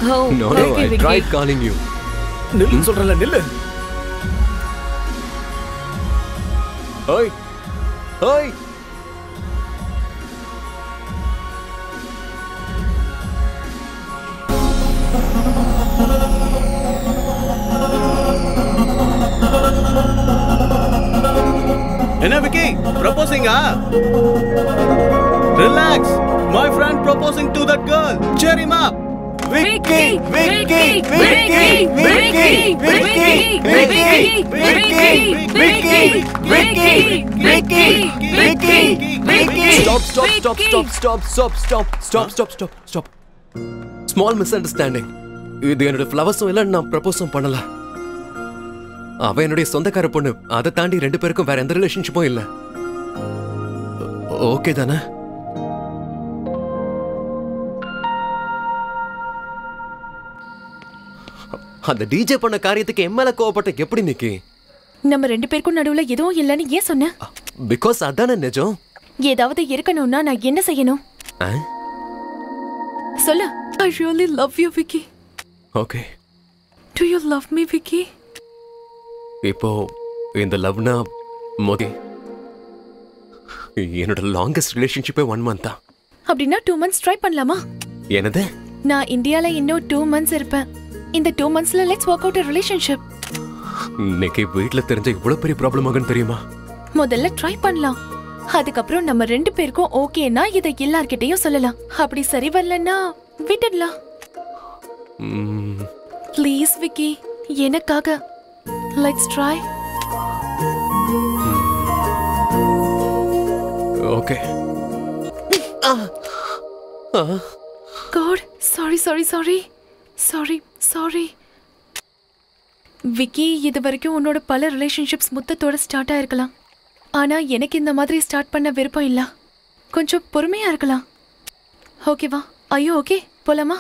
Oh, No, no, okay, I Vicky. tried calling you. நில்லு சொல்றல நில்லு ஓய் ஓய் என்ன விக்கி ப்ரப்போசிங்கா relax my friend proposing to that girl cheer him up Vicky, Vicky, Vicky, Vicky, Vicky, Vicky, Vicky, Vicky, Vicky, Vicky, Vicky, Stop, stop, stop, stop, stop, stop, stop, stop, stop, stop, stop. Small misunderstanding இது என்னோட ஃப்ளவர்ஸும் இல்லை நான் ப்ரப்போஸும் பண்ணல அவ என்னுடைய சொந்தக்கார பொண்ணு அதை தாண்டி ரெண்டு பேருக்கும் வேற எந்த ரிலேஷன்ஷிப்பும் இல்லை ஓகே தானே அந்த டிஜே பண்ண காரியத்துக்கு என் மேல கோவப்பட்ட எப்படி நிக்கி நம்ம ரெண்டு பேருக்கும் நடுவுல எதுவும் இல்லைன்னு ஏன் சொன்ன பிகாஸ் அதானே நிஜம் ஏதாவது இருக்கணும்னா நான் என்ன செய்யணும் ஆ? சொல்லு I really love you Vicky okay do you love me Vicky இப்போ இந்த லவ்னா மோதி என்னோட லாங்கஸ்ட் ரிலேஷன்ஷிப்பே ஒன் மந்த் தான் அப்படின்னா டூ மந்த்ஸ் ட்ரை பண்ணலாமா என்னது நான் இந்தியால இன்னும் டூ மந்த்ஸ் இருப்பேன் இந்த டூ மந்த்ஸ்ல லெட்ஸ் ஒர்க் அவுட் ரிலேஷன்ஷிப் இன்னைக்கு வீட்ல தெரிஞ்ச இவ்வளவு பெரிய ப்ராப்ளம் ஆகுன்னு தெரியுமா முதல்ல ட்ரை பண்ணலாம் அதுக்கப்புறம் நம்ம ரெண்டு பேருக்கும் ஓகேனா இதை எல்லார்கிட்டயும் சொல்லலாம் அப்படி சரி வரலன்னா விட்டுடலாம் ம், ப்ளீஸ் விக்கி எனக்காக let's try okay God sorry sorry sorry sorry sorry Vicky இது வரைக்கும் உன்னோட பல ரிலேஷன்ஷிப்ஸ் முத்தத்தோட ஸ்டார்ட் ஆயிருக்கலாம் ஆனா எனக்கு இந்த மாதிரி ஸ்டார்ட் பண்ண விருப்பம் இல்ல கொஞ்சம் பொறுமையா இருக்கலாம் ஓகேவா ஐயோ ஓகே போலாமா